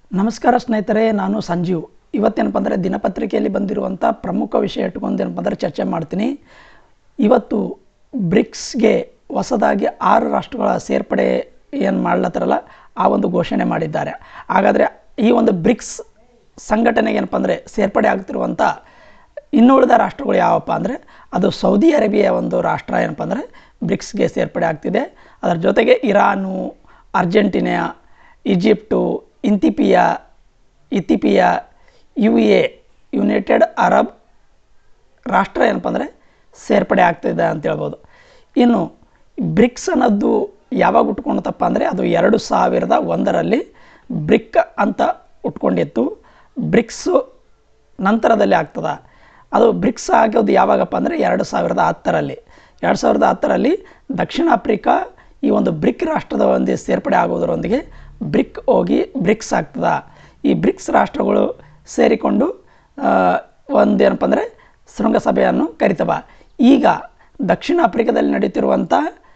ನಮಸ್ಕಾರ ಸ್ನೇಹಿತರೆ ನಾನು ಸಂಜೀವ್ ಇವತ್ತೇನಪ್ಪ ಅಂದರೆ ದಿನಪತ್ರಿಕೆಯಲ್ಲಿ ಬಂದಿರುವಂಥ ಪ್ರಮುಖ ವಿಷಯ ಇಟ್ಕೊಂಡು ಏನಪ್ಪ ಅಂದರೆ ಚರ್ಚೆ ಮಾಡ್ತೀನಿ ಇವತ್ತು ಬ್ರಿಕ್ಸ್ಗೆ ಹೊಸದಾಗಿ ಆರು ರಾಷ್ಟ್ರಗಳ ಸೇರ್ಪಡೆ ಏನು ಮಾಡ್ಲತ್ತಾರಲ್ಲ ಆ ಒಂದು ಘೋಷಣೆ ಮಾಡಿದ್ದಾರೆ ಹಾಗಾದರೆ ಈ ಒಂದು ಬ್ರಿಕ್ಸ್ ಸಂಘಟನೆಗೆ ಏನಪ್ಪ ಅಂದರೆ ಸೇರ್ಪಡೆ ಆಗ್ತಿರುವಂಥ ಇನ್ನುಳಿದ ರಾಷ್ಟ್ರಗಳು ಯಾವಪ್ಪ ಅಂದರೆ ಅದು ಸೌದಿ ಅರೇಬಿಯಾ ಒಂದು ರಾಷ್ಟ್ರ ಏನಪ್ಪ ಅಂದರೆ ಬ್ರಿಕ್ಸ್ಗೆ ಸೇರ್ಪಡೆ ಆಗ್ತಿದೆ ಅದರ ಜೊತೆಗೆ Iran Argentina Egypt Ethiopia Ethiopia U A United Arab ರಾಷ್ಟ್ರ ಏನಪ್ಪ ಅಂದರೆ ಸೇರ್ಪಡೆ ಆಗ್ತಿದೆ ಅಂತ ಹೇಳ್ಬೋದು ಇನ್ನು ಬ್ರಿಕ್ಸ್ ಅನ್ನೋದು ಯಾವಾಗ ಉಟ್ಕೊಂಡತಪ್ಪ ಅಂದರೆ ಅದು ಎರಡು ಸಾವಿರದ ಒಂದರಲ್ಲಿ ಬ್ರಿಕ್ ಅಂತ ಉಟ್ಕೊಂಡಿತ್ತು ಬ್ರಿಕ್ಸು ನಂತರದಲ್ಲಿ ಆಗ್ತದ ಅದು ಬ್ರಿಕ್ಸ್ ಆಗೋದು ಯಾವಾಗಪ್ಪ ಅಂದರೆ ಎರಡು ಸಾವಿರದ ಹತ್ತರಲ್ಲಿ ಎರಡು ಸಾವಿರದ ಹತ್ತರಲ್ಲಿ ದಕ್ಷಿಣ ಆಫ್ರಿಕಾ ಈ ಒಂದು ಬ್ರಿಕ್ ರಾಷ್ಟ್ರದ ಒಂದು ಸೇರ್ಪಡೆ ಆಗೋದರೊಂದಿಗೆ ಬ್ರಿಕ್ ಹೋಗಿ ಬ್ರಿಕ್ಸ್ ಆಗ್ತದ ಈ ಬ್ರಿಕ್ಸ್ ರಾಷ್ಟ್ರಗಳು ಸೇರಿಕೊಂಡು ಆ, ಒಂದೇನಪ್ಪ ಅಂದರೆ ಶೃಂಗಸಭೆಯನ್ನು ಕರಿತವ ಈಗ ದಕ್ಷಿಣ ಆಫ್ರಿಕಾದಲ್ಲಿ ನಡೀತಿರುವಂಥ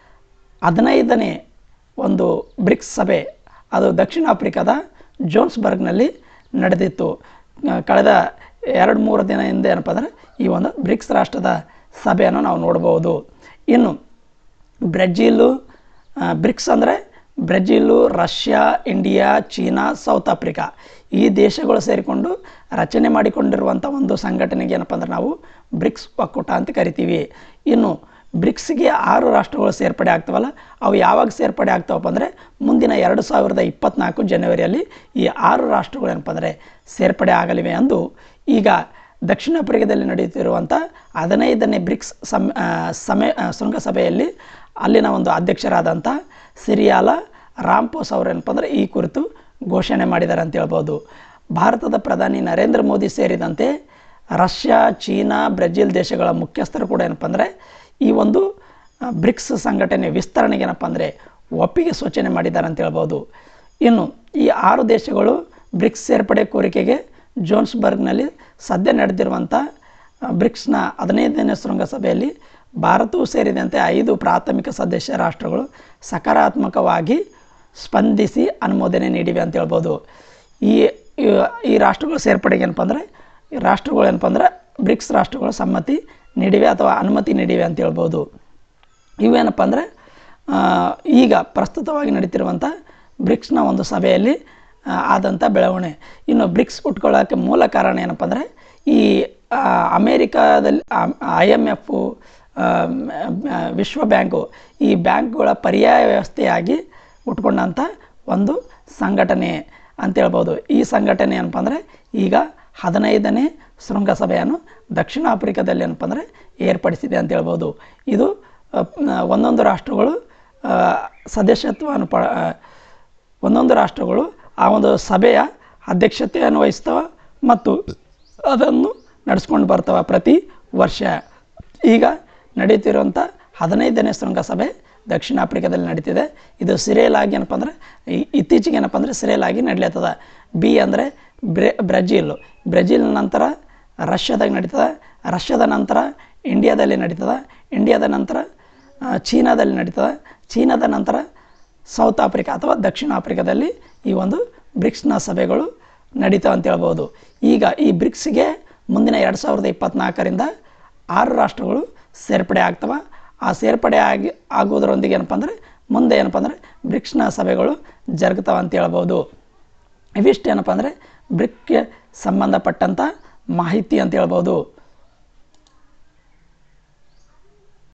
ಹದಿನೈದನೇ ಒಂದು ಬ್ರಿಕ್ಸ್ ಸಭೆ ಅದು ದಕ್ಷಿಣ ಆಫ್ರಿಕಾದ ಜೋನ್ಸ್ಬರ್ಗ್ನಲ್ಲಿ ನಡೆದಿತ್ತು ಆ, ಕಳೆದ ಎರಡು ಮೂರು ದಿನ ಹಿಂದೆ ಏನಪ್ಪ ಅಂದರೆ ಈ ಒಂದು ಬ್ರಿಕ್ಸ್ ರಾಷ್ಟ್ರದ ಸಭೆಯನ್ನು ನಾವು ನೋಡ್ಬೋದು ಇನ್ನು ಬ್ರೆಜಿಲು ಆ, ಬ್ರಿಕ್ಸ್ ಅಂದರೆ Brazil Russia India China South Africa ಈ ದೇಶಗಳು ಸೇರಿಕೊಂಡು ರಚನೆ ಮಾಡಿಕೊಂಡಿರುವಂಥ ಒಂದು ಸಂಘಟನೆಗೆ ಏನಪ್ಪ ಅಂದ್ರೆ ನಾವು ಬ್ರಿಕ್ಸ್ ಒಕ್ಕೂಟ ಅಂತ ಕರಿತೀವಿ ಇನ್ನು ಬ್ರಿಕ್ಸ್ಗೆ ಆರು ರಾಷ್ಟ್ರಗಳು ಸೇರ್ಪಡೆ ಆಗ್ತವಲ್ಲ ಅವು ಯಾವಾಗ ಸೇರ್ಪಡೆ ಆಗ್ತಾವಪ್ಪ ಅಂದರೆ ಮುಂದಿನ ಎರಡು ಸಾವಿರದ ಇಪ್ಪತ್ತ್ನಾಲ್ಕು ಜನವರಿಯಲ್ಲಿ ಈ ಆರು ರಾಷ್ಟ್ರಗಳು ಏನಪ್ಪ ಅಂದರೆ ಸೇರ್ಪಡೆ ಆಗಲಿವೆ ಎಂದು ಈಗ ದಕ್ಷಿಣ ಆಫ್ರಿಕಾದಲ್ಲಿ ನಡೆಯುತ್ತಿರುವಂಥ ಹದಿನೈದನೇ ಬ್ರಿಕ್ಸ್ ಸಮ್ ಆ, ಸಮೆ ಆ, ಶೃಂಗಸಭೆಯಲ್ಲಿ ಅಲ್ಲಿನ ಒಂದು ಅಧ್ಯಕ್ಷರಾದಂಥ ಸಿರಿಯಾಲ ರಾಮ್ಪೋಸ್ ಅವರು ಏನಪ್ಪ ಅಂದರೆ ಈ ಕುರಿತು ಘೋಷಣೆ ಮಾಡಿದ್ದಾರೆ ಅಂತ ಹೇಳ್ಬೋದು ಭಾರತದ ಪ್ರಧಾನಿ ನರೇಂದ್ರ ಮೋದಿ ಸೇರಿದಂತೆ ರಷ್ಯಾ ಚೀನಾ ಬ್ರೆಜಿಲ್ ದೇಶಗಳ ಮುಖ್ಯಸ್ಥರು ಕೂಡ ಏನಪ್ಪ ಅಂದರೆ ಈ ಒಂದು ಆ, ಬ್ರಿಕ್ಸ್ ಸಂಘಟನೆ ವಿಸ್ತರಣೆಗೆ ಏನಪ್ಪ ಅಂದರೆ ಒಪ್ಪಿಗೆ ಸೂಚನೆ ಮಾಡಿದ್ದಾರೆ ಅಂತ ಹೇಳ್ಬೋದು ಇನ್ನು ಈ ಆರು ದೇಶಗಳು ಬ್ರಿಕ್ಸ್ ಸೇರ್ಪಡೆ ಕೋರಿಕೆಗೆ ಜೋನ್ಸ್ಬರ್ಗ್ನಲ್ಲಿ ಸದ್ಯ ನಡೆದಿರುವಂಥ ಆ, ಬ್ರಿಕ್ಸ್ನ ಹದಿನೈದನೇ ಶೃಂಗಸಭೆಯಲ್ಲಿ ಭಾರತವೂ ಸೇರಿದಂತೆ ಐದು ಪ್ರಾಥಮಿಕ ಸದಸ್ಯ ರಾಷ್ಟ್ರಗಳು ಸಕಾರಾತ್ಮಕವಾಗಿ ಸ್ಪಂದಿಸಿ ಅನುಮೋದನೆ ನೀಡಿವೆ ಅಂತ ಹೇಳ್ಬೋದು ಈ ಈ- ಈ ರಾಷ್ಟ್ರಗಳು ಸೇರ್ಪಡೆಗೆ ಏನಪ್ಪ ಅಂದರೆ ಈ ರಾಷ್ಟ್ರಗಳು ಏನಪ್ಪ ಅಂದರೆ ಬ್ರಿಕ್ಸ್ ರಾಷ್ಟ್ರಗಳು ಸಮ್ಮತಿ ನೀಡಿವೆ ಅಥವಾ ಅನುಮತಿ ನೀಡಿವೆ ಅಂತ ಹೇಳ್ಬೋದು ಇವೇನಪ್ಪ ಅಂದರೆ ಆ, ಈಗ ಪ್ರಸ್ತುತವಾಗಿ ನಡೀತಿರುವಂಥ ಬ್ರಿಕ್ಸ್ನ ಒಂದು ಸಭೆಯಲ್ಲಿ ಆ, ಆದಂಥ ಬೆಳವಣಿಗೆ ಇನ್ನು ಬ್ರಿಕ್ಸ್ ಉಟ್ಕೊಳ್ಳೋಕ್ಕೆ ಮೂಲ ಕಾರಣ ಏನಪ್ಪ ಅಂದರೆ ಈ ಆ, ಅಮೇರಿಕಾದಲ್ಲಿ ಐ ಎಮ್ ಎಫು ವಿಶ್ವ ಬ್ಯಾಂಕು ಈ ಬ್ಯಾಂಕ್ಗಳ ಪರ್ಯಾಯ ವ್ಯವಸ್ಥೆಯಾಗಿ ಉಟ್ಕೊಂಡಂಥ ಒಂದು ಸಂಘಟನೆ ಅಂತ ಹೇಳ್ಬೋದು ಈ ಸಂಘಟನೆ ಏನಪ್ಪ ಅಂದರೆ ಈಗ ಹದಿನೈದನೇ ಶೃಂಗಸಭೆಯನ್ನು ದಕ್ಷಿಣ ಆಫ್ರಿಕಾದಲ್ಲಿ ಏನಪ್ಪ ಅಂದರೆ ಏರ್ಪಡಿಸಿದೆ ಅಂತ ಹೇಳ್ಬೋದು ಇದು ಆ, ಒಂದೊಂದು ರಾಷ್ಟ್ರಗಳು ಆ, ಸದಸ್ಯತ್ವವನ್ನು ಪ ಆ, ಒಂದೊಂದು ರಾಷ್ಟ್ರಗಳು ಆ ಒಂದು ಸಭೆಯ ಅಧ್ಯಕ್ಷತೆಯನ್ನು ವಹಿಸ್ತವೆ ಮತ್ತು ಅದನ್ನು ನಡೆಸ್ಕೊಂಡು ಬರ್ತವೆ ಪ್ರತಿ ವರ್ಷ ಈಗ ನಡೀತಿರುವಂಥ ಹದಿನೈದನೇ ಶೃಂಗಸಭೆ ದಕ್ಷಿಣ ಆಫ್ರಿಕಾದಲ್ಲಿ ನಡೀತಿದೆ ಇದು ಸಿರಿಯಲಾಗಿ ಏನಪ್ಪ ಅಂದರೆ ಈ- ಇತ್ತೀಚೆಗೆ ಏನಪ್ಪ ಅಂದರೆ ಸಿರಿಯಲಾಗಿ ನಡೀತದ ಬಿ ಅಂದರೆ ಬ್ರೆ ಬ್ರೆಜಿಲ್ ಬ್ರೆಜಿಲ್ ನಂತರ ರಷ್ಯಾದಾಗ ನಡೀತದೆ ರಷ್ಯಾದ ನಂತರ ಇಂಡಿಯಾದಲ್ಲಿ ನಡೀತದೆ ಇಂಡಿಯಾದ ನಂತರ ಆ, ಚೀನಾದಲ್ಲಿ ನಡೀತದೆ ಚೀನಾದ ನಂತರ ಸೌತ್ ಆಫ್ರಿಕಾ ಅಥವಾ ದಕ್ಷಿಣ ಆಫ್ರಿಕಾದಲ್ಲಿ ಈ ಒಂದು ಬ್ರಿಕ್ಸ್ನ ಸಭೆಗಳು ನಡೀತಾವೆ ಅಂತ ಹೇಳ್ಬೋದು ಈಗ ಈ ಬ್ರಿಕ್ಸ್ಗೆ ಮುಂದಿನ ಎರಡು ಸಾವಿರದ ಇಪ್ಪತ್ತ್ನಾಲ್ಕರಿಂದ ಆರು ರಾಷ್ಟ್ರಗಳು ಸೇರ್ಪಡೆ ಆಗ್ತವೆ ಆ ಸೇರ್ಪಡೆ ಆಗಿ ಆಗೋದರೊಂದಿಗೆ ಏನಪ್ಪ ಅಂದರೆ ಮುಂದೆ ಏನಪ್ಪ ಅಂದರೆ ಬ್ರಿಕ್ಸ್ನ ಸಭೆಗಳು ಜರುಗ್ತಾವೆ ಅಂತ ಹೇಳ್ಬೋದು ಇವಿಷ್ಟು ಏನಪ್ಪ ಅಂದರೆ ಬ್ರಿಕ್ಗೆ ಸಂಬಂಧಪಟ್ಟಂಥ ಮಾಹಿತಿ ಅಂತ ಹೇಳ್ಬೋದು